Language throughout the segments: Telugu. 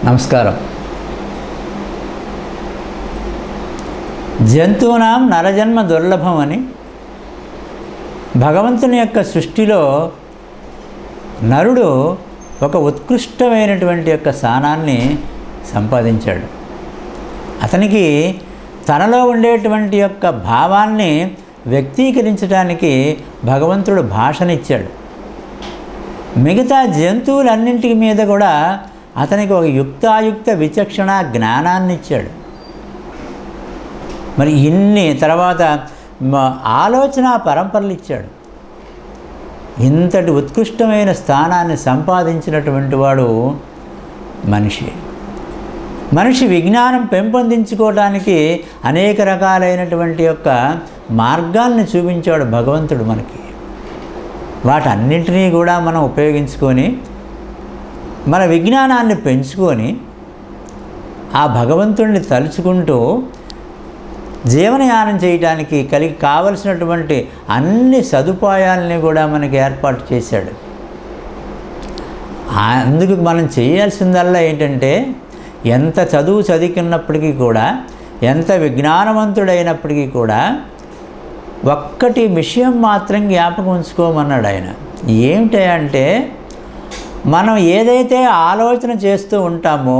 నమస్కారం జంతువునాం నరజన్మ దుర్లభం అని భగవంతుని యొక్క సృష్టిలో నరుడు ఒక ఉత్కృష్టమైనటువంటి యొక్క స్థానాన్ని సంపాదించాడు అతనికి తనలో ఉండేటువంటి యొక్క భావాన్ని వ్యక్తీకరించడానికి భగవంతుడు భాషనిచ్చాడు మిగతా జంతువులన్నింటి మీద కూడా అతనికి ఒక యుక్తాయుక్త విచక్షణ జ్ఞానాన్ని ఇచ్చాడు మరి ఇన్ని తర్వాత మ- ఆలోచన పరంపరలు ఇచ్చాడు ఇంతటి ఉత్కృష్టమైన స్థానాన్ని సంపాదించినటువంటి వాడు మనిషి మనిషి విజ్ఞానం పెంపొందించుకోవడానికి అనేక రకాలైనటువంటి యొక్క మార్గాల్ని చూపించాడు భగవంతుడు మనకి వాటన్నింటినీ కూడా మనం ఉపయోగించుకొని మన విజ్ఞానాన్ని పెంచుకొని ఆ భగవంతుడిని తలుచుకుంటూ జీవనయానం చేయడానికి కలిగి కావలసినటువంటి అన్ని సదుపాయాలని కూడా మనకి ఏర్పాటు చేశాడు ఆ- అందుకు మనం చేయాల్సిందల్లా ఏంటంటే ఎంత చదువు చదువుకున్నప్పటికీ కూడా ఎంత విజ్ఞానవంతుడైనప్పటికీ కూడా ఒక్కటి విషయం మాత్రం జ్ఞాపకం ఉంచుకోమన్నాడు ఆయన ఏమిటి అంటే మనం ఏదైతే ఆలోచన చేస్తూ ఉంటామో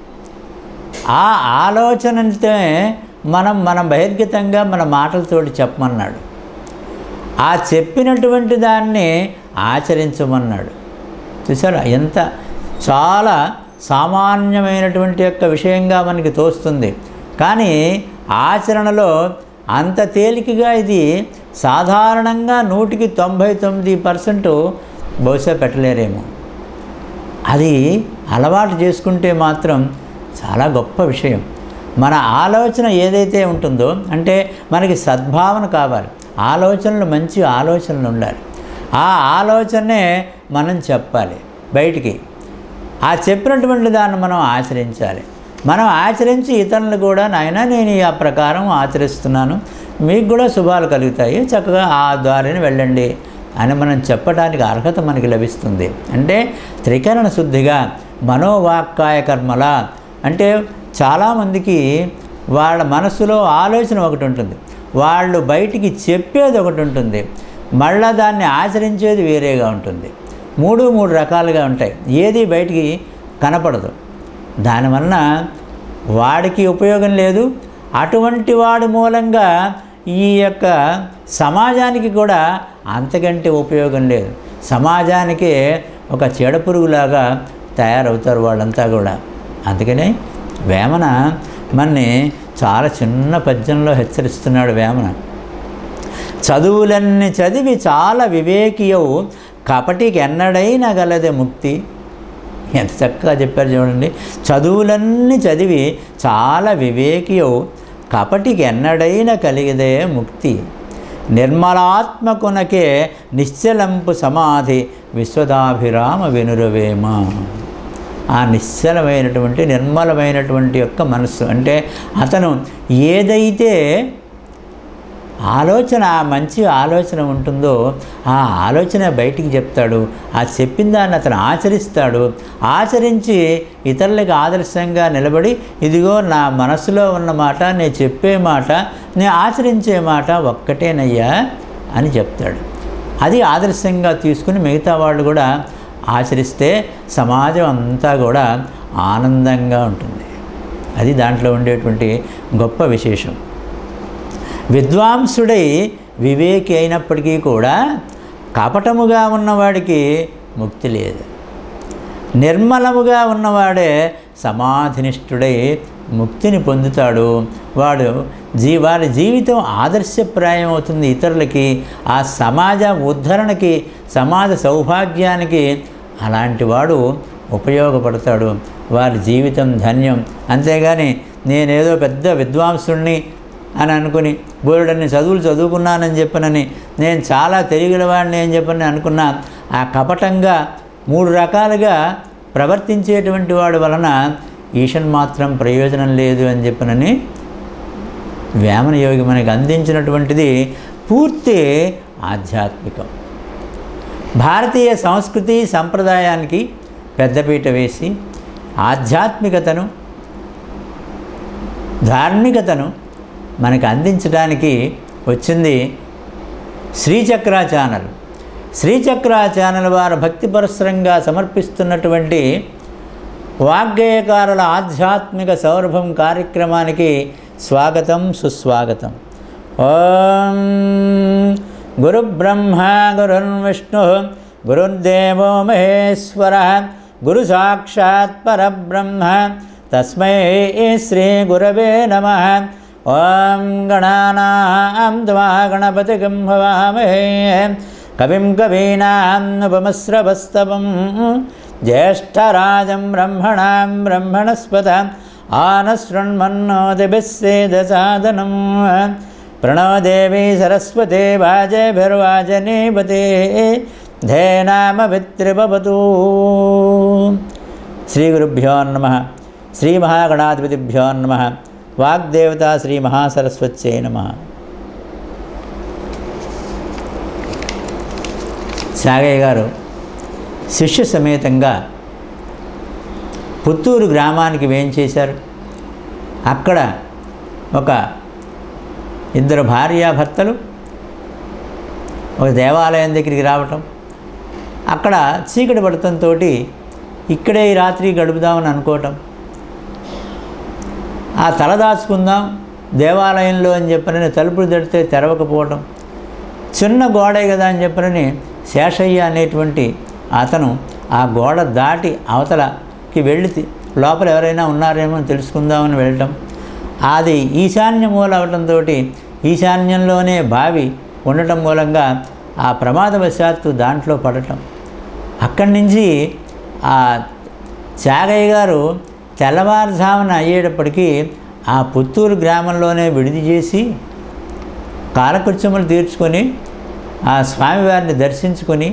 ఆ ఆలోచనతో మనం మన బహిర్గతంగా మన మాటలతోటి చెప్పమన్నాడు ఆ చెప్పినటువంటి దాన్ని ఆచరించమన్నాడు చూసారా ఎంత చాలా సామాన్యమైనటువంటి యొక్క విషయంగా మనకి తోస్తుంది కానీ ఆచరణలో అంత తేలికగా ఇది సాధారణంగా నూటికి తొంభై తొమ్మిది పర్సెంట్ బహుశా పెట్టలేరేమో అది అలవాటు చేసుకుంటే మాత్రం చాలా గొప్ప విషయం మన ఆలోచన ఏదైతే ఉంటుందో అంటే మనకి సద్భావన కావాలి ఆలోచనలు మంచి ఆలోచనలు ఉండాలి ఆ ఆలోచనే మనం చెప్పాలి బయటికి ఆ చెప్పినటువంటి దాన్ని మనం ఆచరించాలి మనం ఆచరించి ఇతరులు కూడా నాయన నేను ఈ ఆ ప్రకారం ఆచరిస్తున్నాను మీకు కూడా శుభాలు కలుగుతాయి చక్కగా ఆ ద్వారానే వెళ్ళండి అని మనం చెప్పడానికి అర్హత మనకి లభిస్తుంది అంటే త్రికరణ శుద్ధిగా మనోవాక్కాయ కర్మల అంటే చాలామందికి వాళ్ళ మనసులో ఆలోచన ఒకటి ఉంటుంది వాళ్ళు బయటికి చెప్పేది ఒకటి ఉంటుంది మళ్ళా దాన్ని ఆచరించేది వేరేగా ఉంటుంది మూడు మూడు రకాలుగా ఉంటాయి ఏది బయటికి కనపడదు దానివలన వాడికి ఉపయోగం లేదు అటువంటి వాడి మూలంగా ఈ యొక్క సమాజానికి కూడా అంతకంటే ఉపయోగం లేదు సమాజానికే ఒక చెడపురుగులాగా తయారవుతారు వాళ్ళంతా కూడా అందుకనే వేమన మన్ని చాలా చిన్న పద్యంలో హెచ్చరిస్తున్నాడు వేమన చదువులన్నీ చదివి చాలా వివేకియవు కపటికి ఎన్నడైనా గలదే ముక్తి ఎంత చక్కగా చెప్పారు చూడండి చదువులన్నీ చదివి చాలా వివేకియవు కపటికి ఎన్నడైనా కలిగిదే ముక్తి నిర్మలాత్మకునకే నిశ్చలంపు సమాధి విశ్వదాభిరామ వినురవేమ ఆ నిశ్చలమైనటువంటి నిర్మలమైనటువంటి యొక్క మనస్సు అంటే అతను ఏదైతే ఆలోచన ఆ మంచి ఆలోచన ఉంటుందో ఆ ఆలోచన బయటికి చెప్తాడు ఆ చెప్పిన దాన్ని అతను ఆచరిస్తాడు ఆచరించి ఇతరులకు ఆదర్శంగా నిలబడి ఇదిగో నా మనసులో ఉన్న మాట నేను చెప్పే మాట నేను ఆచరించే మాట ఒక్కటేనయ్యా అని చెప్తాడు అది ఆదర్శంగా తీసుకుని మిగతా వాళ్ళు కూడా ఆచరిస్తే సమాజం అంతా కూడా ఆనందంగా ఉంటుంది అది దాంట్లో ఉండేటువంటి గొప్ప విశేషం విద్వాంసుడై వివేకి అయినప్పటికీ కూడా కపటముగా ఉన్నవాడికి ముక్తి లేదు నిర్మలముగా ఉన్నవాడే సమాధినిష్ఠుడై ముక్తిని పొందుతాడు వాడు జీ వారి జీవితం ఆదర్శప్రాయం అవుతుంది ఇతరులకి ఆ సమాజ ఉద్ధరణకి సమాజ సౌభాగ్యానికి అలాంటి వాడు ఉపయోగపడతాడు వారి జీవితం ధన్యం అంతేగాని నేనేదో పెద్ద విద్వాంసుణ్ణి అని అనుకుని బోరుడన్ని చదువులు చదువుకున్నానని చెప్పనని నేను చాలా తెలియగలవాడిని అని చెప్పని అనుకున్నా ఆ కపటంగా మూడు రకాలుగా ప్రవర్తించేటువంటి వాడి వలన ఈషన్ మాత్రం ప్రయోజనం లేదు అని చెప్పనని వేమన యోగి మనకి అందించినటువంటిది పూర్తి ఆధ్యాత్మికం భారతీయ సంస్కృతి సంప్రదాయానికి పెద్దపీట వేసి ఆధ్యాత్మికతను ధార్మికతను మనకు అందించడానికి వచ్చింది శ్రీచక్ర ఛానల్ శ్రీచక్ర ఛానల్ వారు భక్తి పరస్పరంగా సమర్పిస్తున్నటువంటి వాగ్గేయకారుల ఆధ్యాత్మిక సౌరభం కార్యక్రమానికి స్వాగతం సుస్వాగతం ఓం గురు బ్రహ్మ గురుర్విష్ణు గురుర్దేవో మహేశ్వర గురు సాక్షాత్ పరబ్రహ్మ తస్మై శ్రీ గురవే నమ ఓం గణానాం త్వా గణపతిగం భవామహే కవిం కవీనాముపమస్రవస్తవం జ్యేష్ఠరాజం బ్రహ్మణాం బ్రహ్మణస్పత ఆనశృణ్మన్నోదిభిస్సేదసాదనం ప్రణో దేవి సరస్వతే వాజభిర్వాజనేపతే ధేనామవిత్రిభవతు శ్రీ గురుభ్యో నమ శ్రీ మహాగణాధిపతిభ్యో నమ వాగ్దేవత శ్రీ మహాసరస్వత్యై నమ సాగయ్య గారు శిష్య సమేతంగా పుత్తూరు గ్రామానికి వేంచేశారు అక్కడ ఒక ఇద్దరు భార్యాభర్తలు ఒక దేవాలయం దగ్గరికి రావటం అక్కడ చీకటి పడటంతో ఇక్కడే ఈ రాత్రి గడుపుదామని అనుకోవటం ఆ తల దాచుకుందాం దేవాలయంలో అని చెప్పనని తలుపులు తడితే తెరవకపోవటం చిన్న గోడే కదా అని చెప్పనని శేషయ్య అనేటువంటి అతను ఆ గోడ దాటి అవతలకి వెళ్ళి తి- లోపల ఎవరైనా ఉన్నారేమో అని తెలుసుకుందామని వెళ్ళటం అది ఈశాన్య మూల అవటంతో ఈశాన్యంలోనే బావి ఉండటం మూలంగా ఆ ప్రమాదవశాత్తు దాంట్లో పడటం అక్కడి నుంచి ఆ త్యాగయ్య గారు తెల్లవారుజామున అయ్యేటప్పటికీ ఆ పుత్తూరు గ్రామంలోనే విడిది చేసి కాలకృత్యములు తీర్చుకొని ఆ స్వామివారిని దర్శించుకొని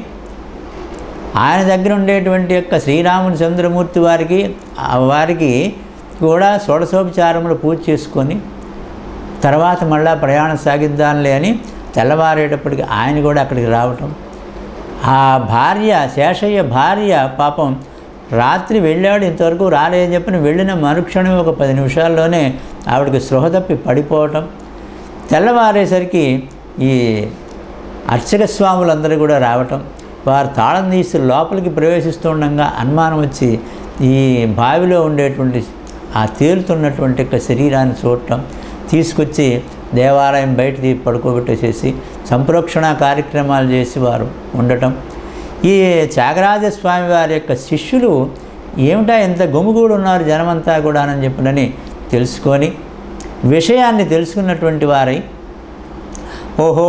ఆయన దగ్గర ఉండేటువంటి యొక్క శ్రీరాముని చంద్రమూర్తి వారికి ఆ వారికి కూడా షోడశోపచారములు పూజ చేసుకొని తర్వాత మళ్ళా ప్రయాణం సాగిద్దాంలే అని తెల్లవారేటప్పటికి ఆయన కూడా అక్కడికి రావటం ఆ భార్య శేషయ్య భార్య పాపం రాత్రి వెళ్ళాడు ఇంతవరకు రాలేదని చెప్పిన వెళ్ళిన మరుక్షణం ఒక పది నిమిషాల్లోనే ఆవిడకి స్పృహ తప్పి పడిపోవటం తెల్లవారేసరికి ఈ అర్చక స్వాములందరూ కూడా రావటం వారు తాళం తీసి లోపలికి ప్రవేశిస్తుండగా అనుమానం వచ్చి ఈ బావిలో ఉండేటువంటి ఆ తేలుతున్నటువంటి యొక్క శరీరాన్ని చూడటం తీసుకొచ్చి దేవాలయం బయట తీ పడుకోబెట్టేసేసి సంప్రోక్షణ కార్యక్రమాలు చేసి వారు ఉండటం ఈ త్యాగరాజ స్వామి వారి యొక్క శిష్యులు ఏమిటా ఎంత గుమిగూడు ఉన్నారు జనమంతా కూడా అని చెప్పినని తెలుసుకొని విషయాన్ని తెలుసుకున్నటువంటి వారై ఓహో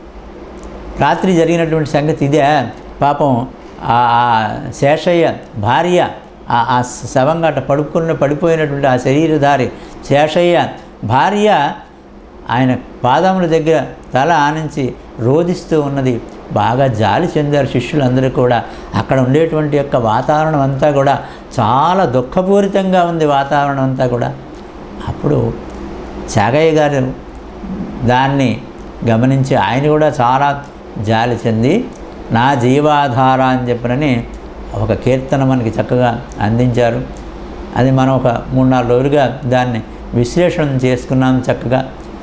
రాత్రి జరిగినటువంటి సంగతి ఇదే పాపం ఆ ఆ శేషయ్య భార్య ఆ ఆ శవంగా అట్ట పడుకున్న పడిపోయినటువంటి ఆ శరీరధారి శేషయ్య భార్య ఆయన పాదముల దగ్గర తల ఆనించి రోధిస్తూ ఉన్నది బాగా జాలి చెందారు శిష్యులందరూ కూడా అక్కడ ఉండేటువంటి యొక్క వాతావరణం అంతా కూడా చాలా దుఃఖపూరితంగా ఉంది వాతావరణం అంతా కూడా అప్పుడు చాగయ్య గారు దాన్ని గమనించి ఆయన కూడా చాలా జాలి చెంది నా జీవాధార అని చెప్పినని ఒక కీర్తన మనకి చక్కగా అందించారు అది మనం ఒక మూడు నాలుగు రోజులుగా దాన్ని విశ్లేషణ చేసుకున్నాం చక్కగా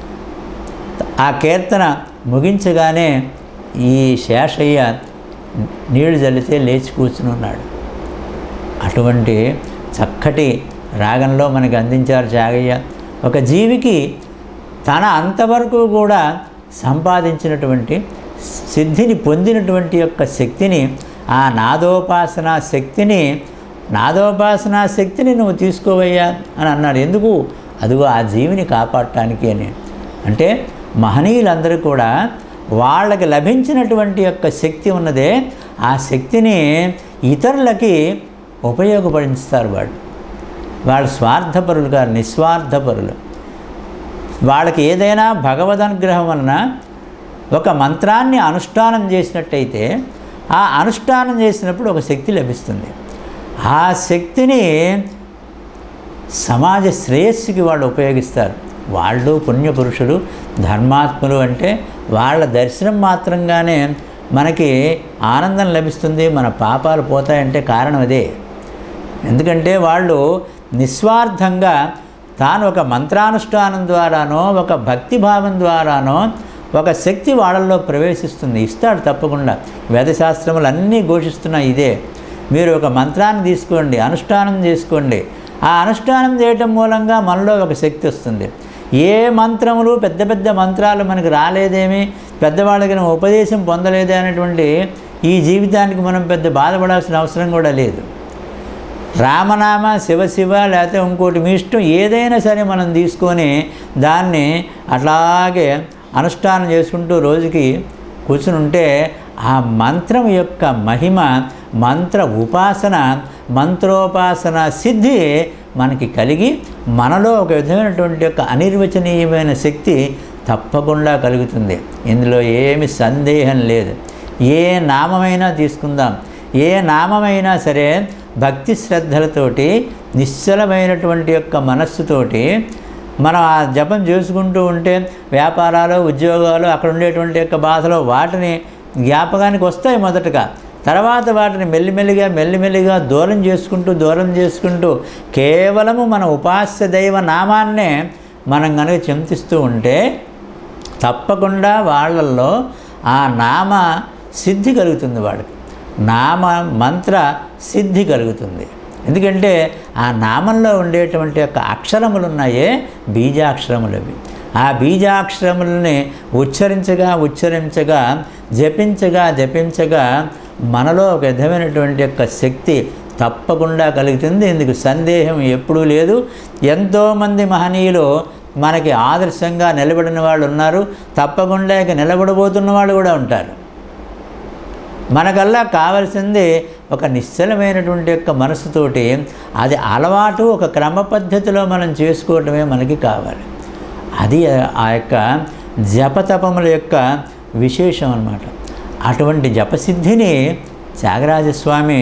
ఆ కీర్తన ముగించగానే ఈ శేషయ్య నీళ్లు చల్లితే లేచి కూర్చుని ఉన్నాడు అటువంటి చక్కటి రాగంలో మనకి అందించారు చాగయ్య ఒక జీవికి తన అంతవరకు కూడా సంపాదించినటువంటి సిద్ధిని పొందినటువంటి యొక్క శక్తిని ఆ నాదోపాసన శక్తిని నాదోపాసన శక్తిని నువ్వు తీసుకోవయ్యా అని అన్నాడు ఎందుకు అదిగో ఆ జీవిని కాపాడటానికి అని అంటే మహనీయులందరూ కూడా వాళ్ళకి లభించినటువంటి యొక్క శక్తి ఉన్నదే ఆ శక్తిని ఇతరులకి ఉపయోగపడిస్తారు వాళ్ళు వాళ్ళు స్వార్థపరులు కాదు నిస్వార్థపరులు వాళ్ళకి ఏదైనా భగవదనుగ్రహం వలన ఒక మంత్రాన్ని అనుష్ఠానం చేసినట్టయితే ఆ అనుష్ఠానం చేసినప్పుడు ఒక శక్తి లభిస్తుంది ఆ శక్తిని సమాజ శ్రేయస్సుకి వాళ్ళు ఉపయోగిస్తారు వాళ్ళు పుణ్యపురుషులు ధర్మాత్ములు అంటే వాళ్ళ దర్శనం మాత్రంగానే మనకి ఆనందం లభిస్తుంది మన పాపాలు పోతాయంటే కారణం అదే ఎందుకంటే వాళ్ళు నిస్వార్థంగా తాను ఒక మంత్రానుష్ఠానం ద్వారానో ఒక భక్తిభావం ద్వారానో ఒక శక్తి వాళ్ళల్లో ప్రవేశిస్తుంది ఇస్తాడు తప్పకుండా వేదశాస్త్రములు అన్నీ ఘోషిస్తున్నాయి ఇదే మీరు ఒక మంత్రాన్ని తీసుకోండి అనుష్ఠానం చేసుకోండి ఆ అనుష్ఠానం చేయటం మూలంగా మనలో ఒక శక్తి వస్తుంది ఏ మంత్రములు పెద్ద పెద్ద మంత్రాలు మనకు రాలేదేమి పెద్దవాళ్ళకి ఉపదేశం పొందలేదే అనేటువంటి ఈ జీవితానికి మనం పెద్ద బాధపడాల్సిన అవసరం కూడా లేదు రామనామ శివశివ లేకపోతే ఇంకోటి మీ ఇష్టం ఏదైనా సరే మనం తీసుకొని దాన్ని అట్లాగే అనుష్ఠానం చేసుకుంటూ రోజుకి కూర్చుని ఉంటే ఆ మంత్రం యొక్క మహిమ మంత్ర ఉపాసన మంత్రోపాసన సిద్ధి మనకి కలిగి మనలో ఒక విధమైనటువంటి యొక్క అనిర్వచనీయమైన శక్తి తప్పకుండా కలుగుతుంది ఇందులో ఏమి సందేహం లేదు ఏ నామమైనా తీసుకుందాం ఏ నామమైనా సరే భక్తి శ్రద్ధలతోటి నిశ్చలమైనటువంటి యొక్క మనస్సుతోటి మనం ఆ జపం చేసుకుంటూ ఉంటే వ్యాపారాలు ఉద్యోగాలు అక్కడ ఉండేటువంటి యొక్క బాధలు వాటిని జ్ఞాపకానికి వస్తాయి మొదటగా తర్వాత వాటిని మెల్లిమెల్లిగా మెల్లిమెల్లిగా దూరం చేసుకుంటూ దూరం చేసుకుంటూ కేవలము మన ఉపాస్య దైవ నామాన్నే మనం కనుక చింతిస్తూ ఉంటే తప్పకుండా వాళ్ళల్లో ఆ నామ సిద్ధి కలుగుతుంది వాడికి నామ మంత్ర సిద్ధి కలుగుతుంది ఎందుకంటే ఆ నామంలో ఉండేటువంటి యొక్క అక్షరములు ఉన్నాయే బీజాక్షరములు అవి ఆ బీజాక్షరములని ఉచ్చరించగా ఉచ్చరించగా జపించగా జపించగా మనలో ఒక విధమైనటువంటి యొక్క శక్తి తప్పకుండా కలుగుతుంది ఇందుకు సందేహం ఎప్పుడూ లేదు ఎంతోమంది మహనీయులు మనకి ఆదర్శంగా నిలబడిన వాళ్ళు ఉన్నారు తప్పకుండా ఇక నిలబడబోతున్న వాళ్ళు కూడా ఉంటారు మనకల్లా కావలసింది ఒక నిశ్చలమైనటువంటి యొక్క మనసుతోటి అది అలవాటు ఒక క్రమ పద్ధతిలో మనం చేసుకోవటమే మనకి కావాలి అది ఆ యొక్క జపతపముల యొక్క విశేషం అన్నమాట అటువంటి జపసిద్ధిని త్యాగరాజస్వామి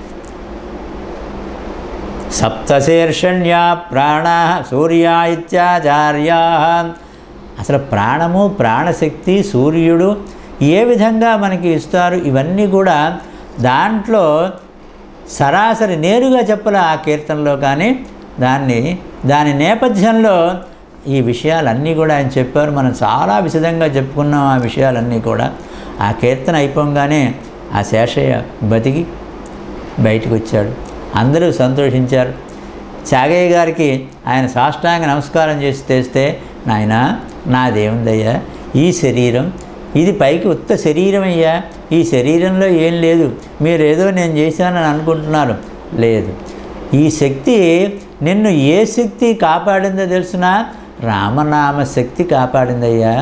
సప్తశీర్షణ్యా ప్రాణ సూర్య ఇత్యాచార్యా అసలు ప్రాణము ప్రాణశక్తి సూర్యుడు ఏ విధంగా మనకి ఇస్తారు ఇవన్నీ కూడా దాంట్లో సరాసరి నేరుగా చెప్పలే ఆ కీర్తనలో కానీ దాన్ని దాని నేపథ్యంలో ఈ విషయాలన్నీ కూడా ఆయన చెప్పారు మనం చాలా విశదంగా చెప్పుకున్నాం ఆ విషయాలన్నీ కూడా ఆ కీర్తన అయిపోగానే ఆ శేషయ్య బతికి బయటకు వచ్చాడు అందరూ సంతోషించారు చాగయ్య గారికి ఆయన సాష్టాంగ నమస్కారం చేసి తెస్తే నాయన నాదేముందయ్యా ఈ శరీరం ఇది పైకి ఉత్త శరీరం అయ్యా ఈ శరీరంలో ఏం లేదు మీరేదో నేను చేశానని అనుకుంటున్నారు లేదు ఈ శక్తి నిన్ను ఏ శక్తి కాపాడిందో తెలుసిన రామనామ శక్తి కాపాడిందయ్యా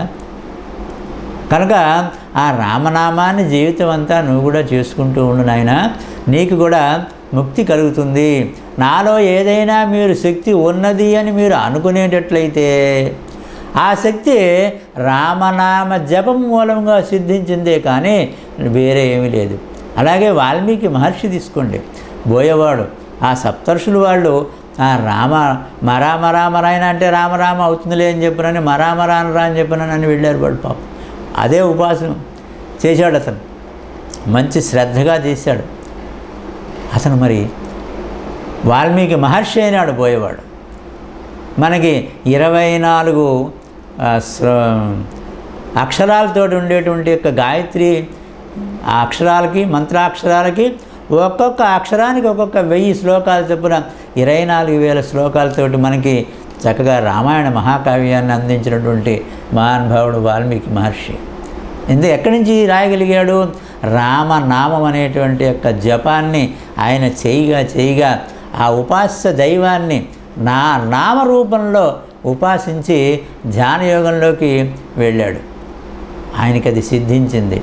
కనుక ఆ రామనామాన్ని జీవితం అంతా నువ్వు కూడా చేసుకుంటూ ఉండు నాయన నీకు కూడా ముక్తి కలుగుతుంది నాలో ఏదైనా మీరు శక్తి ఉన్నది అని మీరు అనుకునేటట్లయితే ఆ శక్తి రామనామ జపం మూలంగా సిద్ధించిందే కానీ వేరే ఏమీ లేదు అలాగే వాల్మీకి మహర్షి తీసుకోండి బోయేవాడు ఆ సప్తర్షులు వాళ్ళు ఆ రామ మరా మరా మరాయన అంటే రామరామ అవుతుందిలే అని చెప్పినని మరా మరా అనరా అని చెప్పినని వెళ్ళారు వాడు పాపం అదే ఉపాసన చేశాడు అతను మంచి శ్రద్ధగా చేశాడు అతను మరి వాల్మీకి మహర్షి అయినాడు పోయేవాడు మనకి ఇరవై నాలుగు ఆ, శ్ర- అక్షరాలతో ఉండేటువంటి యొక్క గాయత్రి ఆ అక్షరాలకి మంత్రాక్షరాలకి ఒక్కొక్క అక్షరానికి ఒక్కొక్క వెయ్యి శ్లోకాలు చొప్పున ఇరవై నాలుగు వేల శ్లోకాలతోటి మనకి చక్కగా రామాయణ మహాకావ్యాన్ని అందించినటువంటి మహానుభావుడు వాల్మీకి మహర్షి ఇంత ఎక్కడి నుంచి రాయగలిగాడు రామనామం అనేటువంటి యొక్క జపాన్ని ఆయన చేయిగా చేయిగా ఆ ఉపాస్య దైవాన్ని నా నామరూపంలో ఉపాసించి ధ్యానయోగంలోకి వెళ్ళాడు ఆయనకి అది సిద్ధించింది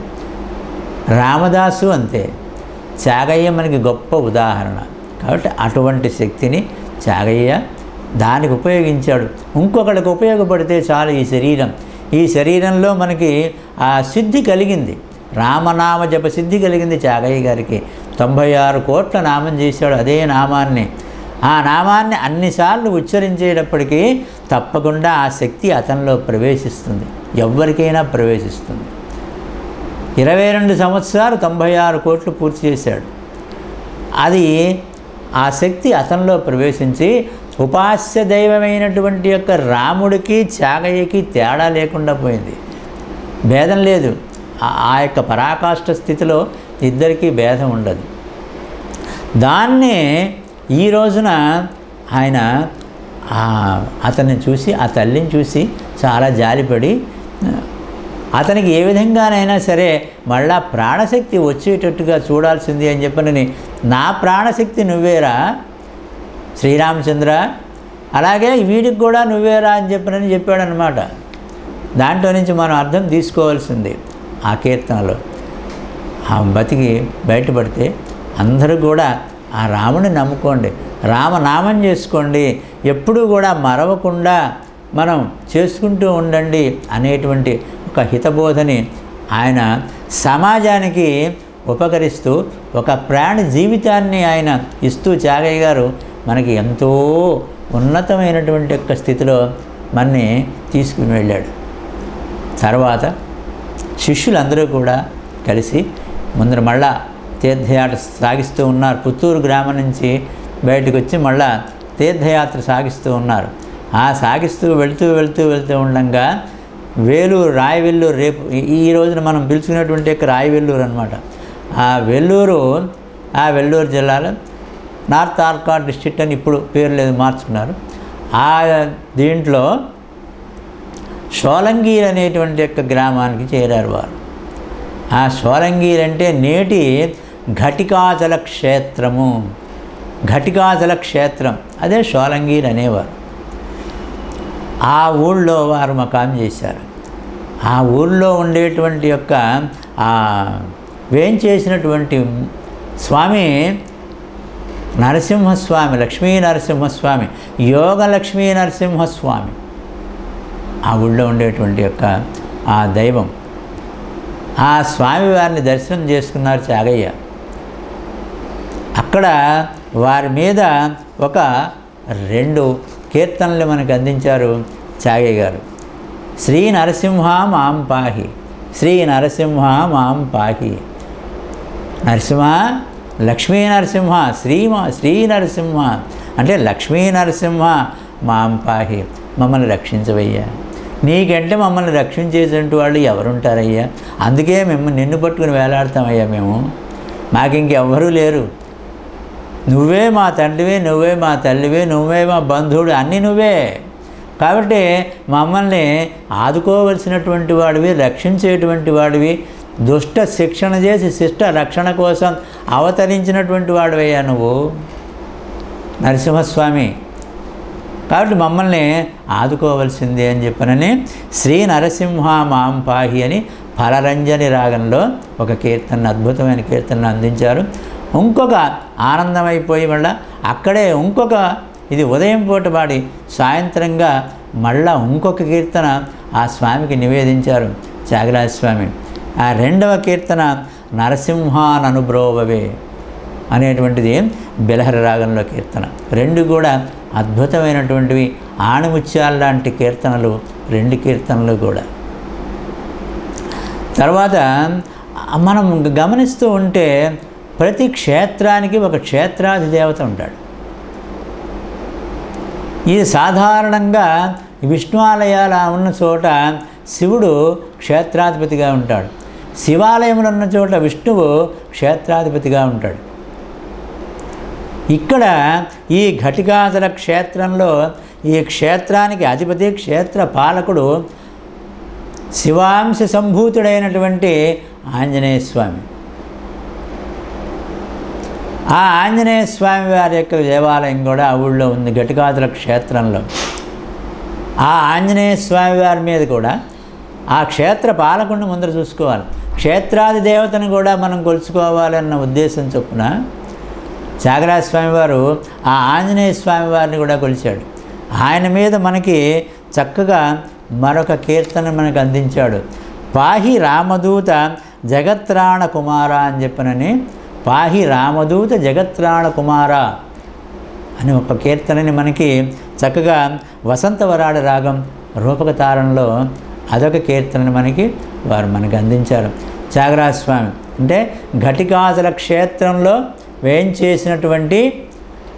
రామదాసు అంతే త్యాగయ్య మనకి గొప్ప ఉదాహరణ కాబట్టి అటువంటి శక్తిని త్యాగయ్య దానికి ఉపయోగించాడు ఇంకొకరికి ఉపయోగపడితే చాలు ఈ శరీరం ఈ శరీరంలో మనకి ఆ సిద్ధి కలిగింది రామనామ జప సిద్ధి కలిగింది త్యాగయ్య గారికి తొంభై ఆరు కోట్ల నామం చేశాడు అదే నామాన్ని ఆ నామాన్ని అన్నిసార్లు ఉచ్చరించేటప్పటికీ తప్పకుండా ఆ శక్తి అతనిలో ప్రవేశిస్తుంది ఎవరికైనా ప్రవేశిస్తుంది ఇరవై రెండు సంవత్సరాలు తొంభై ఆరు కోట్లు పూర్తి చేశాడు అది ఆ శక్తి అతనిలో ప్రవేశించి ఉపాస్య దైవమైనటువంటి యొక్క రాముడికి త్యాగయ్యకి తేడా లేకుండా పోయింది భేదం లేదు ఆ- ఆ యొక్క పరాకాష్ఠ స్థితిలో ఇద్దరికీ భేదం ఉండదు దాన్నే ఈ రోజున ఆయన ఆ అతన్ని చూసి ఆ తల్లిని చూసి చాలా జాలిపడి అతనికి ఏ విధంగానైనా సరే మళ్ళా ప్రాణశక్తి వచ్చేటట్టుగా చూడాల్సింది అని చెప్పనని నా ప్రాణశక్తి నువ్వేరా శ్రీరామచంద్ర అలాగే వీడికి కూడా నువ్వేరా అని చెప్పనని చెప్పాడనమాట దాంట్లో నుంచి మనం అర్థం తీసుకోవాల్సింది ఆ కీర్తనలో ఆ బతికి బయటపడితే అందరూ కూడా ఆ రాముని నమ్ముకోండి రామనామం చేసుకోండి ఎప్పుడూ కూడా మరవకుండా మనం చేసుకుంటూ ఉండండి అనేటువంటి ఒక హితబోధని ఆయన సమాజానికి ఉపకరిస్తూ ఒక ప్రాణి జీవితాన్ని ఆయన ఇస్తూ చాగయ్య గారు మనకి ఎంతో ఉన్నతమైనటువంటి యొక్క స్థితిలో మనని తీసుకుని వెళ్ళాడు తర్వాత శిష్యులందరూ కూడా కలిసి ముందర మళ్ళా తీర్థయాత్ర సాగిస్తూ ఉన్నారు పుత్తూరు గ్రామం నుంచి బయటకు వచ్చి మళ్ళా తీర్థయాత్ర సాగిస్తూ ఉన్నారు ఆ సాగిస్తూ వెళుతూ వెళుతూ వెళ్తూ ఉండగా వేలూరు రాయవెల్లూరు రేపు ఈ- ఈ రోజున మనం పిలుచుకునేటువంటి యొక్క రాయవెల్లూరు అనమాట ఆ వెల్లూరు ఆ వెల్లూరు జిల్లాలో నార్త్ ఆర్కాడ్ డిస్ట్రిక్ట్ అని ఇప్పుడు పేరు లేదు మార్చుకున్నారు ఆ దీంట్లో షోలంగీర్ అనేటువంటి యొక్క గ్రామానికి చేరారు వారు ఆ షోలంగీర్ అంటే నేటి ఘటికాచల క్షేత్రము ఘటికాచల క్షేత్రం అదే షోలంగీర్ అనేవారు ఆ ఊళ్ళో వారు మకాం చేశారు ఆ ఊళ్ళో ఉండేటువంటి యొక్క ఆ వేంచేసినటువంటి స్వామి నరసింహస్వామి లక్ష్మీ నరసింహస్వామి యోగ లక్ష్మీ నరసింహస్వామి ఆ ఊళ్ళో ఉండేటువంటి యొక్క ఆ దైవం ఆ స్వామివారిని దర్శనం చేసుకున్నారు చాగయ్య అక్కడ వారి మీద ఒక రెండు కీర్తనలు మనకు అందించారు చాగయ్య గారు శ్రీ నరసింహ మాం పాహి శ్రీ నరసింహ మాం పాహి నరసింహ లక్ష్మీ నరసింహ శ్రీమా శ్రీ నరసింహ అంటే లక్ష్మీ నరసింహ మాం పాహి మమ్మల్ని రక్షించవయ్యా నీకంటే మమ్మల్ని రక్షించేటువంటి వాళ్ళు ఎవరుంటారయ్యా అందుకే మేము నిన్ను పట్టుకుని వేలాడతామయ్యా మేము మాకు ఇంకెవ్వరూ లేరు నువ్వే మా తండ్రివి నువ్వే మా తల్లివి నువ్వే మా బంధువుడు అన్నీ నువ్వే కాబట్టి మమ్మల్ని ఆదుకోవలసినటువంటి వాడివి రక్షించేటువంటి వాడివి దుష్ట శిక్షణ చేసి శిష్ట రక్షణ కోసం అవతరించినటువంటి వాడివయ్యా నువ్వు నరసింహస్వామి కాబట్టి మమ్మల్ని ఆదుకోవలసింది అని చెప్పనని శ్రీ నరసింహ మాం పాహి అని ఫలరంజని రాగంలో ఒక కీర్తన అద్భుతమైన కీర్తనను అందించారు ఇంకొక ఆనందమైపోయి మళ్ళా అక్కడే ఇంకొక ఇది ఉదయం పూట పాడి సాయంత్రంగా మళ్ళా ఇంకొక కీర్తన ఆ స్వామికి నివేదించారు త్యాగరాజ స్వామి ఆ రెండవ కీర్తన నరసింహాననుబ్రోవవే అనేటువంటిది బిలహరి రాగంలో కీర్తన రెండు కూడా అద్భుతమైనటువంటివి ఆణిముత్యాల లాంటి కీర్తనలు రెండు కీర్తనలు కూడా తర్వాత మనం గమనిస్తూ ఉంటే ప్రతి క్షేత్రానికి ఒక క్షేత్రాధి దేవత ఉంటాడు ఇది సాధారణంగా విష్ణు ఆలయాలు ఉన్న చోట శివుడు క్షేత్రాధిపతిగా ఉంటాడు శివాలయములు ఉన్న చోట విష్ణువు క్షేత్రాధిపతిగా ఉంటాడు ఇక్కడ ఈ ఘటికాచల క్షేత్రంలో ఈ క్షేత్రానికి అధిపతి క్షేత్ర పాలకుడు శివాంశ సంభూతుడైనటువంటి ఆంజనేయ స్వామి ఆ ఆంజనేయ స్వామి వారి యొక్క దేవాలయం కూడా ఆ ఊళ్ళో ఉంది ఘటికాతుల క్షేత్రంలో ఆ ఆంజనేయ స్వామి వారి మీద కూడా ఆ క్షేత్ర పాలకుడిని ముందర చూసుకోవాలి క్షేత్రాది దేవతను కూడా మనం కొలుచుకోవాలన్న ఉద్దేశం చొప్పున త్యాగరాజ స్వామి వారు ఆ ఆంజనేయ స్వామి వారిని కూడా కొలిచాడు ఆయన మీద మనకి చక్కగా మరొక కీర్తన మనకు అందించాడు పాహి రామదూత జగత్రాణ కుమార అని చెప్పనని పాహి రామదూత జగత్రాణ కుమార అని ఒక కీర్తనని మనకి చక్కగా వసంతవరాడ రాగం రూపక తారంలో అదొక కీర్తనని మనకి వారు మనకి అందించారు త్యాగరాజ స్వామి అంటే ఘటికాచల క్షేత్రంలో వేయించేసినటువంటి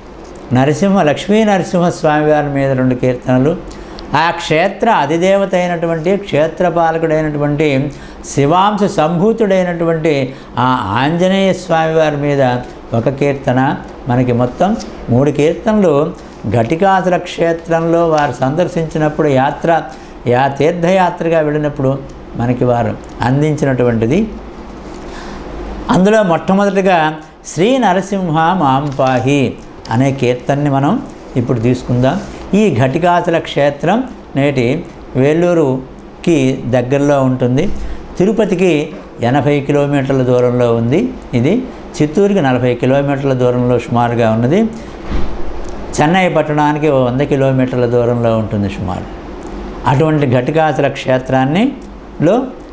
నరసింహ లక్ష్మీ నరసింహస్వామి వారి మీద రెండు కీర్తనలు ఆ క్షేత్ర అధిదేవత అయినటువంటి క్షేత్రపాలకుడైనటువంటి శివాంశ సంభూతుడైనటువంటి ఆ ఆంజనేయ స్వామి వారి మీద ఒక కీర్తన మనకి మొత్తం మూడు కీర్తనలు ఘటికాసుల క్షేత్రంలో వారు సందర్శించినప్పుడు యాత్ర యా తీర్థయాత్రగా వెళ్ళినప్పుడు మనకి వారు అందించినటువంటిది అందులో మొట్టమొదటిగా శ్రీ నరసింహ మాంపాహి అనే కీర్తనని మనం ఇప్పుడు తీసుకుందాం ఈ ఘటికాచల క్షేత్రం నేటి వేలూరుకి దగ్గరలో ఉంటుంది తిరుపతికి ఎనభై కిలోమీటర్ల దూరంలో ఉంది ఇది చిత్తూరుకి నలభై కిలోమీటర్ల దూరంలో సుమారుగా ఉన్నది చెన్నై పట్టణానికి ఓ వంద కిలోమీటర్ల దూరంలో ఉంటుంది సుమారు అటువంటి ఘటికాచల క్షేత్రాన్ని లో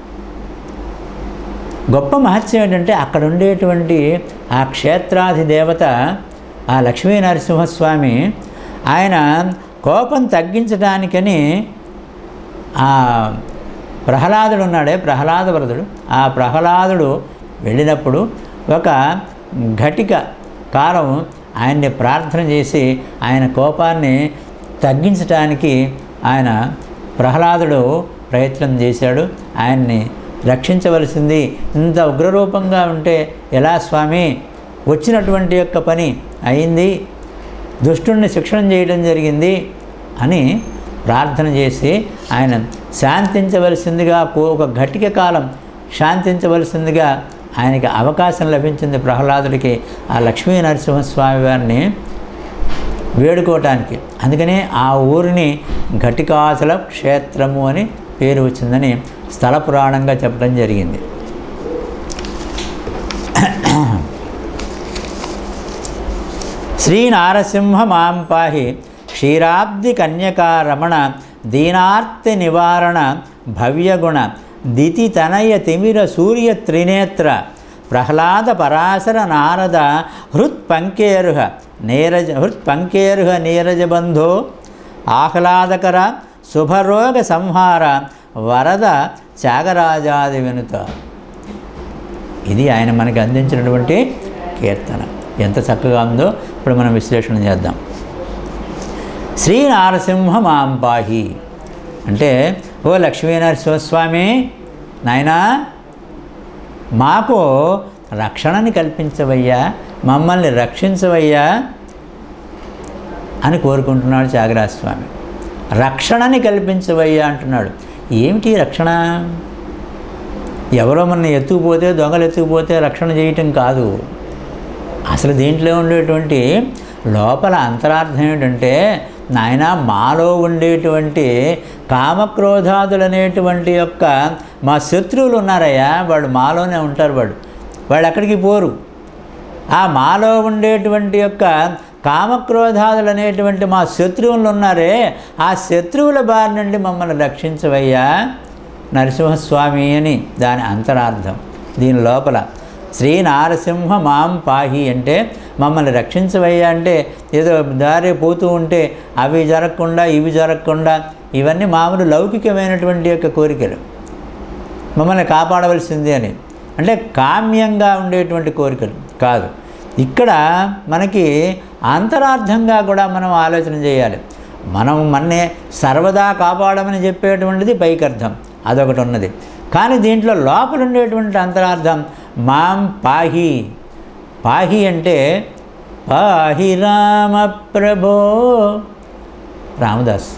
గొప్ప మహత్యం ఏంటంటే అక్కడ ఉండేటువంటి ఆ క్షేత్రాధిదేవత ఆ లక్ష్మీ నరసింహస్వామి ఆయన కోపం తగ్గించడానికని ఆ ప్రహ్లాదుడు ఉన్నాడే ప్రహ్లాద వరదుడు ఆ ప్రహ్లాదుడు వెళ్ళినప్పుడు ఒక ఘటిక కాలం ఆయన్ని ప్రార్థన చేసి ఆయన కోపాన్ని తగ్గించడానికి ఆయన ప్రహ్లాదుడు ప్రయత్నం చేశాడు ఆయన్ని రక్షించవలసింది ఇంత ఉగ్రరూపంగా ఉంటే ఎలా స్వామి వచ్చినటువంటి యొక్క పని అయింది దుష్టుణ్ణి శిక్షణ చేయడం జరిగింది అని ప్రార్థన చేసి ఆయన శాంతించవలసిందిగా కో- ఒక ఘటిక కాలం శాంతించవలసిందిగా ఆయనకి అవకాశం లభించింది ప్రహ్లాదుడికి ఆ లక్ష్మీ నరసింహస్వామి వారిని వేడుకోవటానికి అందుకనే ఆ ఊరిని ఘటికాచల క్షేత్రము అని పేరు వచ్చిందని స్థల పురాణంగా చెప్పడం జరిగింది శ్రీ నారసింహ మాం పాహి క్షీరాబ్ది కన్యకా రమణ దీనార్తి నివారణ భవ్యగుణ దితి తనయ తిమిర సూర్య త్రినేత్ర ప్రహ్లాద పరాశర నారద హృత్పంకేరుహ నీరజ హృత్పంకేరుహ నీరజబంధో ఆహ్లాదకర శుభరోగ సంహార వరద త్యాగరాజాది వినుత ఇది ఆయన మనకి అందించినటువంటి కీర్తన ఎంత చక్కగా ఉందో ఇప్పుడు మనం విశ్లేషణ చేద్దాం శ్రీ నారసింహ మాంపాహి అంటే ఓ లక్ష్మీనరసింహస్వామి నాయనా మాకు రక్షణని కల్పించవయ్యా మమ్మల్ని రక్షించవయ్యా అని కోరుకుంటున్నాడు త్యాగరాజస్వామి రక్షణని కల్పించవయ్యా అంటున్నాడు ఏమిటి రక్షణ ఎవరో మన ఎత్తుకుపోతే దొంగలు ఎత్తుకుపోతే రక్షణ చేయటం కాదు అసలు దీంట్లో ఉండేటువంటి లోపల అంతరార్థం ఏంటంటే నాయన మాలో ఉండేటువంటి కామక్రోధాదులు అనేటువంటి యొక్క మా శత్రువులు ఉన్నారయ్యా వాళ్ళు మాలోనే ఉంటారు వాడు వాళ్ళు ఎక్కడికి పోరు ఆ మాలో ఉండేటువంటి యొక్క కామక్రోధాదులు అనేటువంటి మా శత్రువులు ఉన్నారే ఆ శత్రువుల బారి నుండి మమ్మల్ని రక్షించవయ్యా నరసింహస్వామి అని దాని అంతరార్థం దీని లోపల శ్రీ నారసింహ మాం పాహి అంటే మమ్మల్ని రక్షించవయ్యా అంటే ఏదో దారి పోతూ ఉంటే అవి జరగకుండా ఇవి జరగకుండా ఇవన్నీ మామూలు లౌకికమైనటువంటి యొక్క కోరికలు మమ్మల్ని కాపాడవలసింది అని అంటే కామ్యంగా ఉండేటువంటి కోరికలు కాదు ఇక్కడ మనకి అంతరార్థంగా కూడా మనం ఆలోచన చేయాలి మనం మన్నే సర్వదా కాపాడమని చెప్పేటువంటిది పైకర్థం అదొకటి ఉన్నది కానీ దీంట్లో లోపల ఉండేటువంటి అంతరార్థం మాం పాహి పాహి అంటే పాహి రామ ప్రభో రామదాస్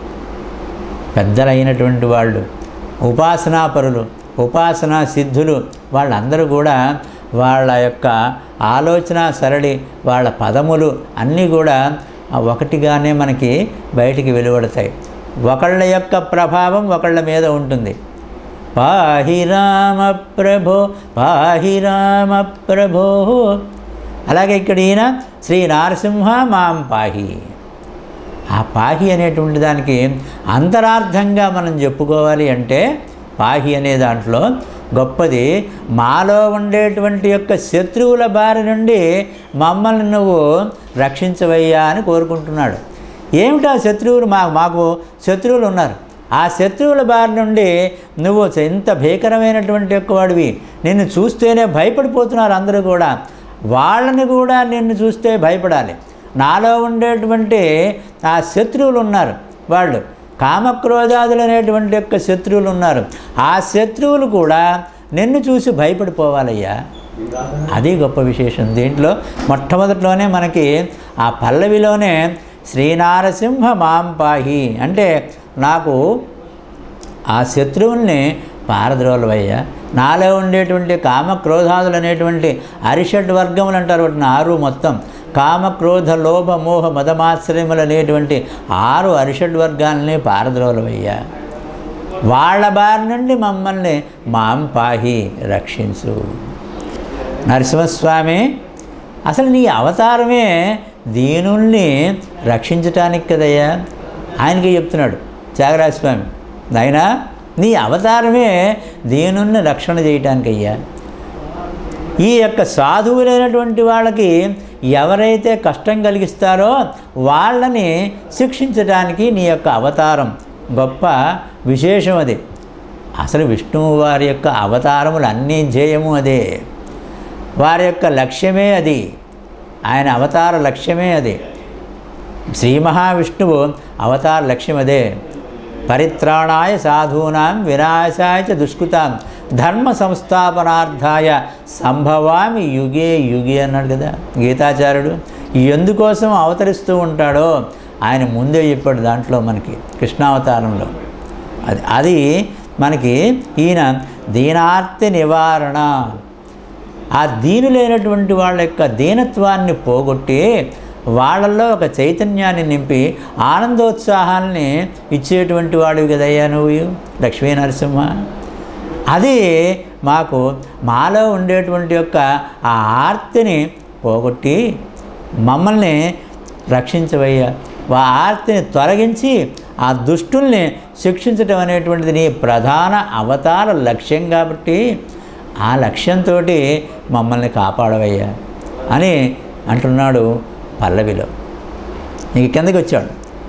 పెద్దలైనటువంటి వాళ్ళు ఉపాసనాపరులు ఉపాసనా సిద్ధులు వాళ్ళందరూ కూడా వాళ్ళ యొక్క ఆలోచన సరళి వాళ్ళ పదములు అన్నీ కూడా ఆ ఒకటిగానే మనకి బయటికి వెలువడతాయి ఒకళ్ళ యొక్క ప్రభావం ఒకళ్ళ మీద ఉంటుంది పాహి రామ ప్రభో పాహి రామ ప్రభో అలాగే ఇక్కడ ఈయన శ్రీ నారసింహ మాం పాహి ఆ పాహి అనేటువంటి దానికి అంతరార్థంగా మనం చెప్పుకోవాలి అంటే పాహి అనే దాంట్లో గొప్పది మాలో ఉండేటువంటి యొక్క శత్రువుల బారి నుండి మమ్మల్ని నువ్వు రక్షించవయ్యా అని కోరుకుంటున్నాడు ఏమిటా శత్రువులు మా మాకు శత్రువులు ఉన్నారు ఆ శత్రువుల బారి నుండి నువ్వు ఎంత భీకరమైనటువంటి యొక్క వాడివి నిన్ను చూస్తేనే భయపడిపోతున్నారు అందరూ కూడా వాళ్ళని కూడా నిన్ను చూస్తే భయపడాలి నాలో ఉండేటువంటి ఆ శత్రువులు ఉన్నారు వాళ్ళు కామక్రోధాదులు అనేటువంటి యొక్క శత్రువులు ఉన్నారు ఆ శత్రువులు కూడా నిన్ను చూసి భయపడిపోవాలయ్యా అది గొప్ప విశేషం దీంట్లో మొట్టమొదటిలోనే మనకి ఆ పల్లవిలోనే శ్రీనారసింహ మాం పాహి అంటే నాకు ఆ శత్రువుల్ని పారద్రోలవయ్యా నాలో ఉండేటువంటి కామ క్రోధాదులు అనేటువంటి అరిషడ్ వర్గములు అంటారు వాటిని ఆరు మొత్తం కామ క్రోధ లోభ మోహ మదమాశ్రయములు అనేటువంటి ఆరు అరిషడ్ వర్గాలని పారద్రోలవయ్యా వాళ్ళ బారి నుండి మమ్మల్ని మాం పాహి రక్షించు నరసింహస్వామి అసలు నీ అవతారమే దీనుల్ని రక్షించటానికి కదయ్యా ఆయనకి చెప్తున్నాడు త్యాగరాజస్వామి నాయనా నీ అవతారమే దీనుల్ని రక్షణ చేయటానికయ్యా ఈ యొక్క సాధువులైనటువంటి వాళ్ళకి ఎవరైతే కష్టం కలిగిస్తారో వాళ్ళని శిక్షించడానికి నీ యొక్క అవతారం గొప్ప విశేషం అది అసలు విష్ణువు వారి యొక్క అవతారములు అన్నీ ధ్యేయము అదే వారి యొక్క లక్ష్యమే అది ఆయన అవతార లక్ష్యమే అది శ్రీ మహావిష్ణువు అవతార లక్ష్యం అదే పరిత్రాణాయ సాధూనాం వినాశాయ చ దుష్కృతాం ధర్మ సంస్థాపనార్థాయ సంభవామి యుగే యుగే అన్నాడు కదా గీతాచార్యుడు ఎందుకోసం అవతరిస్తూ ఉంటాడో ఆయన ముందే చెప్పాడు దాంట్లో మనకి కృష్ణావతారంలో అది అది మనకి ఈయన దీనార్తి నివారణ ఆ దీనులైనటువంటి వాళ్ళ యొక్క దీనత్వాన్ని పోగొట్టి వాళ్ళల్లో ఒక చైతన్యాన్ని నింపి ఆనందోత్సాహాల్ని ఇచ్చేటువంటి వాడివి కదయ్యా నువ్వు లక్ష్మీ నరసింహ అది మాకు మాలో ఉండేటువంటి యొక్క ఆ ఆర్తిని పోగొట్టి మమ్మల్ని రక్షించవయ్యా ఆ ఆర్తిని తొలగించి ఆ దుష్టుల్ని శిక్షించటం అనేటువంటిది నీ ప్రధాన అవతార లక్ష్యం కాబట్టి ఆ లక్ష్యంతో మమ్మల్ని కాపాడవయ్యా అని అంటున్నాడు పల్లవిలో నీకు కిందకి వచ్చాడు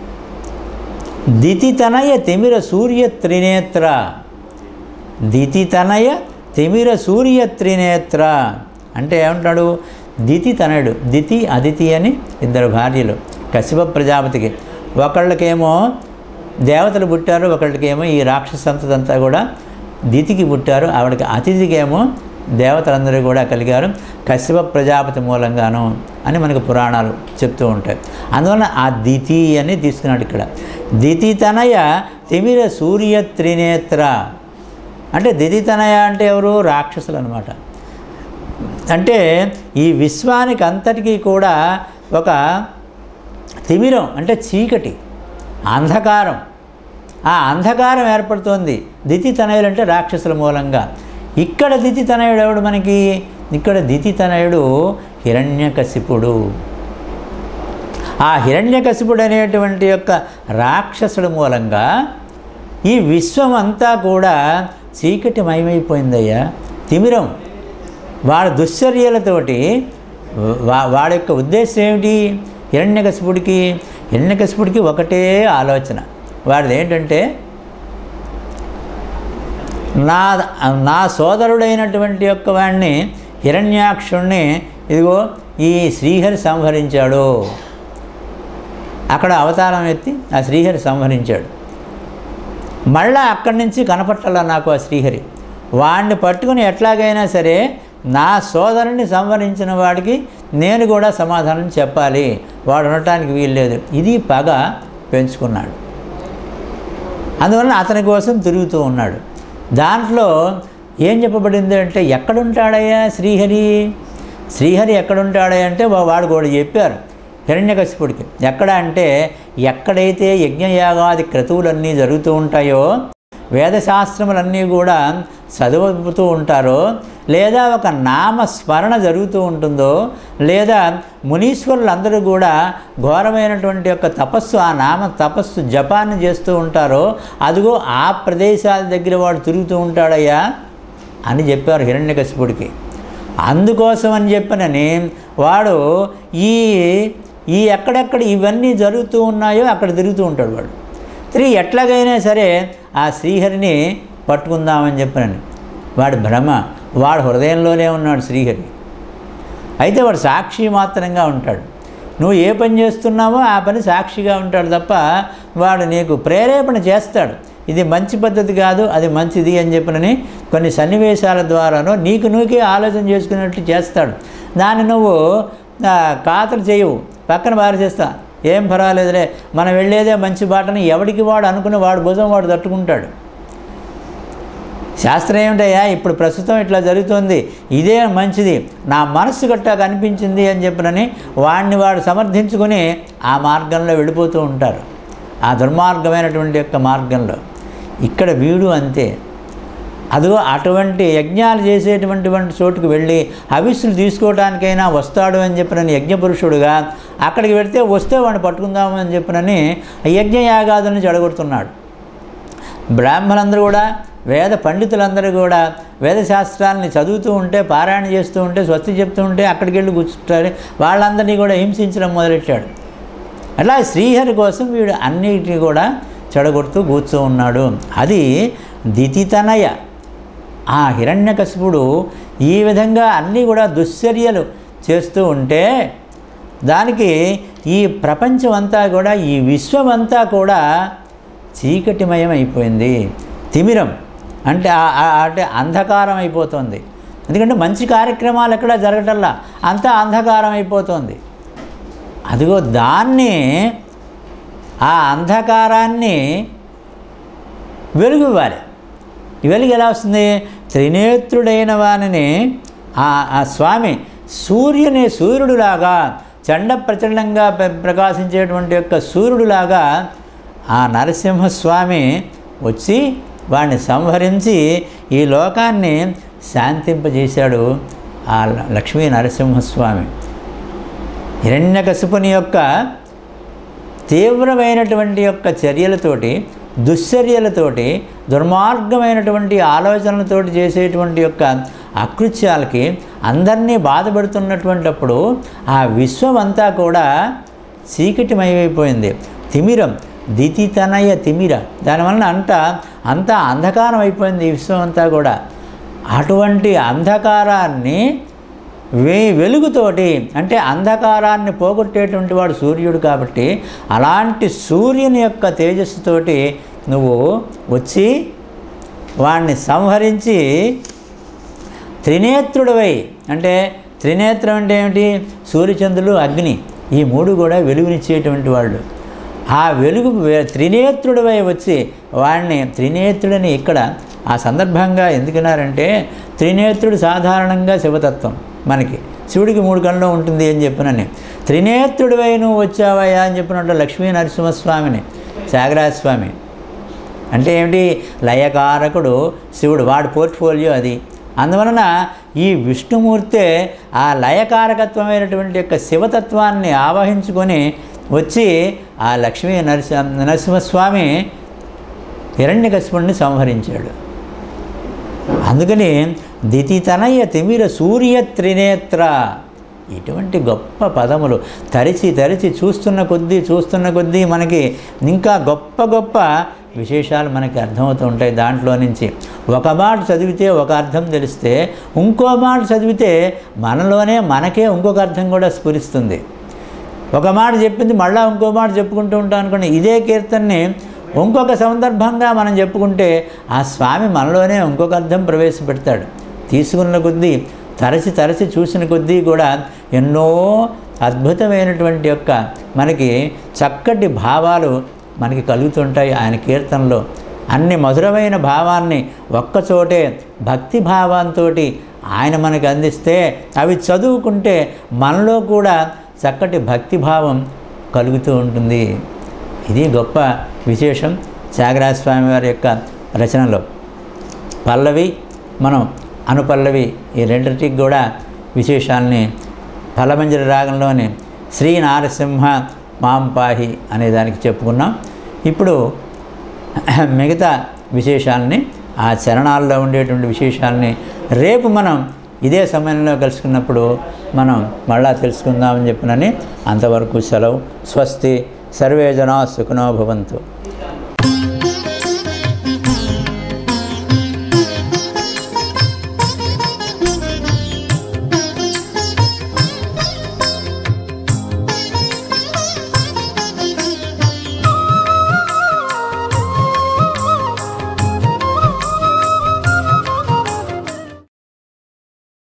దితితనయ తిమిర సూర్య త్రినేత్ర దితితనయ తిమిర సూర్య త్రినేత్ర అంటే ఏమంటాడు దితి తనయుడు దితి అదితి అని ఇద్దరు భార్యలు కశిప ప్రజాపతికి ఒకళ్ళకేమో దేవతలు పుట్టారు ఒకళ్ళకేమో ఈ రాక్షస సంతతంతా కూడా దితికి పుట్టారు ఆవిడకి అతిథికేమో దేవతలందరూ కూడా కలిగారు కశ్యప ప్రజాపతి మూలంగాను అని మనకు పురాణాలు చెప్తూ ఉంటాయి అందువలన ఆ దితి అని తీసుకున్నాడు ఇక్కడ దితి తనయ తిమిర సూర్య త్రినేత్ర అంటే దితి తనయ అంటే ఎవరు రాక్షసులు అనమాట అంటే ఈ విశ్వానికి అంతటికీ కూడా ఒక తిమిరం అంటే చీకటి అంధకారం ఆ అంధకారం ఏర్పడుతోంది దితి తనయులు అంటే రాక్షసుల మూలంగా ఇక్కడ దితి తనయుడు ఎవడు మనకి ఇక్కడ దితి తనయుడు హిరణ్యకశిపుడు ఆ హిరణ్యకశిపుడు అనేటువంటి యొక్క రాక్షసుడు మూలంగా ఈ విశ్వం అంతా కూడా చీకటి మయమైపోయిందయ్యా తిమిరం వాడి దుశ్చర్యలతోటి వా వాడి యొక్క ఉద్దేశం ఏమిటి హిరణ్యకశిపుడికి హిరణ్యకశిపుడికి ఒకటే ఆలోచన వాడిది ఏంటంటే నా నా సోదరుడైనటువంటి యొక్క వాడిని హిరణ్యాక్షుణ్ణి ఇదిగో ఈ శ్రీహరి సంహరించాడు అక్కడ అవతారం ఎత్తి ఆ శ్రీహరి సంహరించాడు మళ్ళా అక్కడి నుంచి కనపట్టాల నాకు ఆ శ్రీహరి వాడిని పట్టుకుని ఎట్లాగైనా సరే నా సోదరుని సంహరించిన వాడికి నేను కూడా సమాధానం చెప్పాలి వాడు ఉండటానికి వీల్లేదు ఇది పగ పెంచుకున్నాడు అందువలన అతని కోసం తిరుగుతూ ఉన్నాడు దాంట్లో ఏం చెప్పబడింది అంటే ఎక్కడుంటాడయ్యా శ్రీహరి శ్రీహరి ఎక్కడుంటాడయ్యా అంటే వా- వాడు కూడా చెప్పారు హిరణ్యకశిపుడికి ఎక్కడ అంటే ఎక్కడైతే యజ్ఞయాగాది క్రతువులన్నీ జరుగుతూ ఉంటాయో వేదశాస్త్రములన్నీ కూడా చదువుతూ ఉంటారో లేదా ఒక నామస్మరణ జరుగుతూ ఉంటుందో లేదా మునీశ్వరులందరూ కూడా ఘోరమైనటువంటి యొక్క తపస్సు ఆ నామ తపస్సు జపాన్ని చేస్తూ ఉంటారో అదిగో ఆ ప్రదేశాల దగ్గర వాడు తిరుగుతూ ఉంటాడయ్యా అని చెప్పారు హిరణ్యకశిపుడికి అందుకోసం అని చెప్పనని వాడు ఈ ఈ ఎక్కడెక్కడ ఇవన్నీ జరుగుతూ ఉన్నాయో అక్కడ తిరుగుతూ ఉంటాడు వాడు తిరిగి ఎట్లాగైనా సరే ఆ శ్రీహరిని పట్టుకుందామని చెప్పనని వాడి భ్రమ వాడు హృదయంలోనే ఉన్నాడు శ్రీహరి అయితే వాడు సాక్షి మాత్రంగా ఉంటాడు నువ్వు ఏ పని చేస్తున్నావో ఆ పని సాక్షిగా ఉంటాడు తప్ప వాడు నీకు ప్రేరేపణ చేస్తాడు ఇది మంచి పద్ధతి కాదు అది మంచిది అని చెప్పినని కొన్ని సన్నివేశాల ద్వారానో నీకు నువ్వుకే ఆలోచన చేసుకున్నట్లు చేస్తాడు దాన్ని నువ్వు ఆ, ఖాతరు చేయవు పక్కన బారి చేస్తా ఏం పర్వాలేదులే మనం వెళ్ళేదే మంచి బాటని ఎవడికి వాడు అనుకుని వాడు భుజం వాడు తట్టుకుంటాడు శాస్త్రం ఏమిటయ్యా ఇప్పుడు ప్రస్తుతం ఇట్లా జరుగుతుంది ఇదే మంచిది నా మనస్సు గట్టా కనిపించింది అని చెప్పినని వాడిని వాడు సమర్థించుకొని ఆ మార్గంలో వెళ్ళిపోతూ ఉంటారు ఆ దుర్మార్గమైనటువంటి యొక్క మార్గంలో ఇక్కడ వీడు అంతే అదిగో అటువంటి యజ్ఞాలు చేసేటువంటి వంటి చోటుకు వెళ్ళి హవిస్సులు తీసుకోవడానికైనా వస్తాడు అని చెప్పినని యజ్ఞపురుషుడుగా అక్కడికి వెళితే వస్తే వాడిని పట్టుకుందాము అని చెప్పినని యజ్ఞయాగాదులను చెడగొడుతున్నాడు బ్రాహ్మణులందరూ కూడా వేద పండితులందరూ కూడా వేదశాస్త్రాలని చదువుతూ ఉంటే పారాయణ చేస్తూ ఉంటే స్వస్తి చెప్తూ ఉంటే అక్కడికి వెళ్ళి కూర్చుంటారు వాళ్ళందరినీ కూడా హింసించడం మొదలెట్టాడు అట్లా శ్రీహరి కోసం వీడు అన్నిటిని కూడా చెడగొడుతూ కూర్చో ఉన్నాడు అది దితితనయ ఆ హిరణ్యకశిపుడు ఈ విధంగా అన్నీ కూడా దుశ్చర్యలు చేస్తూ ఉంటే దానికి ఈ ప్రపంచం అంతా కూడా ఈ విశ్వం అంతా కూడా చీకటిమయం అయిపోయింది తిమిరం అంటే ఆ- ఆ- అంటే అంధకారం అయిపోతుంది ఎందుకంటే మంచి కార్యక్రమాలు ఎక్కడ జరగటల్లా అంతా అంధకారం అయిపోతుంది అదిగో దాన్ని ఆ అంధకారాన్ని వెలుగు ఇవ్వాలి ఈ వెలుగు ఎలా వస్తుంది త్రినేత్రుడైన వానిని ఆ ఆ స్వామి సూర్యుని సూర్యుడులాగా చండ ప్రచండంగా ప్ర- ప్రకాశించేటువంటి యొక్క సూర్యుడులాగా ఆ నరసింహస్వామి వచ్చి వాడిని సంహరించి ఈ లోకాన్ని శాంతింపజేశాడు ఆ ల- లక్ష్మీ నరసింహస్వామి హిరణ్యకశిపుని యొక్క తీవ్రమైనటువంటి యొక్క చర్యలతోటి దుశ్చర్యలతోటి దుర్మార్గమైనటువంటి ఆలోచనలతోటి చేసేటువంటి యొక్క అకృత్యాలకి అందరినీ బాధపడుతున్నటువంటప్పుడు ఆ విశ్వం అంతా కూడా చీకటిమయమైపోయింది తిమిరం దితితనయ తిమిర దానివల్ల అంట అంతా అంధకారం అయిపోయింది ఈ విశ్వం అంతా కూడా అటువంటి అంధకారాన్ని వే వెలుగుతోటి అంటే అంధకారాన్ని పోగొట్టేటువంటి వాడు సూర్యుడు కాబట్టి అలాంటి సూర్యుని యొక్క తేజస్సుతోటి నువ్వు వచ్చి వాణ్ణి సంహరించి త్రినేత్రుడవై అంటే త్రినేత్రం అంటే ఏమిటి సూర్యచంద్రులు అగ్ని ఈ మూడు కూడా వెలుగునిచ్చేటువంటి వాళ్ళు ఆ వెలుగు వే- త్రినేత్రుడివై వచ్చి వాడిని త్రినేత్రుడని ఇక్కడ ఆ సందర్భంగా ఎందుకన్నారంటే త్రినేత్రుడు సాధారణంగా శివతత్వం మనకి శివుడికి మూడు కళ్ళు ఉంటుంది అని చెప్పినని త్రినేత్రుడివై నువ్వు వచ్చావయ్యా అని చెప్పినట్టు లక్ష్మీ నరసింహస్వామిని త్యాగరాజస్వామి అంటే ఏమిటి లయకారకుడు శివుడు వాడి పోర్ట్ఫోలియో అది అందువలన ఈ విష్ణుమూర్తే ఆ లయకారకత్వమైనటువంటి యొక్క శివతత్వాన్ని ఆవహించుకొని వచ్చి ఆ లక్ష్మీ నరసింహ నరసింహస్వామి హిరణ్యకశిపుణ్ణి సంహరించాడు అందుకని దితితనయ తిమిర సూర్య త్రినేత్ర ఇటువంటి గొప్ప పదములు తరిచి తరిచి చూస్తున్న కొద్దీ చూస్తున్న కొద్దీ మనకి ఇంకా గొప్ప గొప్ప విశేషాలు మనకి అర్థమవుతూ ఉంటాయి దాంట్లో నుంచి ఒక మాట చదివితే ఒక అర్థం తెలిస్తే ఇంకో మాట చదివితే మనలోనే మనకే ఇంకొక అర్థం కూడా స్ఫురిస్తుంది ఒక మాట చెప్పింది మళ్ళీ ఇంకో మాట చెప్పుకుంటూ ఉంటాం అనుకోండి ఇదే కీర్తనని ఇంకొక సందర్భంగా మనం చెప్పుకుంటే ఆ స్వామి మనలోనే ఇంకొక అర్థం ప్రవేశపెడతాడు తీసుకున్న కొద్దీ తరచి తరచి చూసిన కొద్దీ కూడా ఎన్నో అద్భుతమైనటువంటి యొక్క మనకి చక్కటి భావాలు మనకి కలుగుతుంటాయి ఆయన కీర్తనలో అన్ని మధురమైన భావాన్ని ఒక్కచోటే భక్తి భావంతో ఆయన మనకు అందిస్తే అవి చదువుకుంటే మనలో కూడా చక్కటి భక్తి భావం కలుగుతూ ఉంటుంది ఇది గొప్ప విశేషం త్యాగరాజ స్వామి వారి యొక్క రచనలో పల్లవి మనం అనుపల్లవి ఈ రెండింటికి కూడా విశేషాలని ఫలమంజరి రాగంలోని శ్రీ నారసింహ మాంపాహి అనే దానికి చెప్పుకున్నాం ఇప్పుడు మిగతా విశేషాలని ఆ చరణాల్లో ఉండేటువంటి విశేషాలని రేపు మనం ఇదే సమయంలో కలుసుకున్నప్పుడు మనం మళ్ళా తెలుసుకుందామని చెప్పినని అంతవరకు సెలవు స్వస్తి సర్వే జనా సుఖనో భవంతు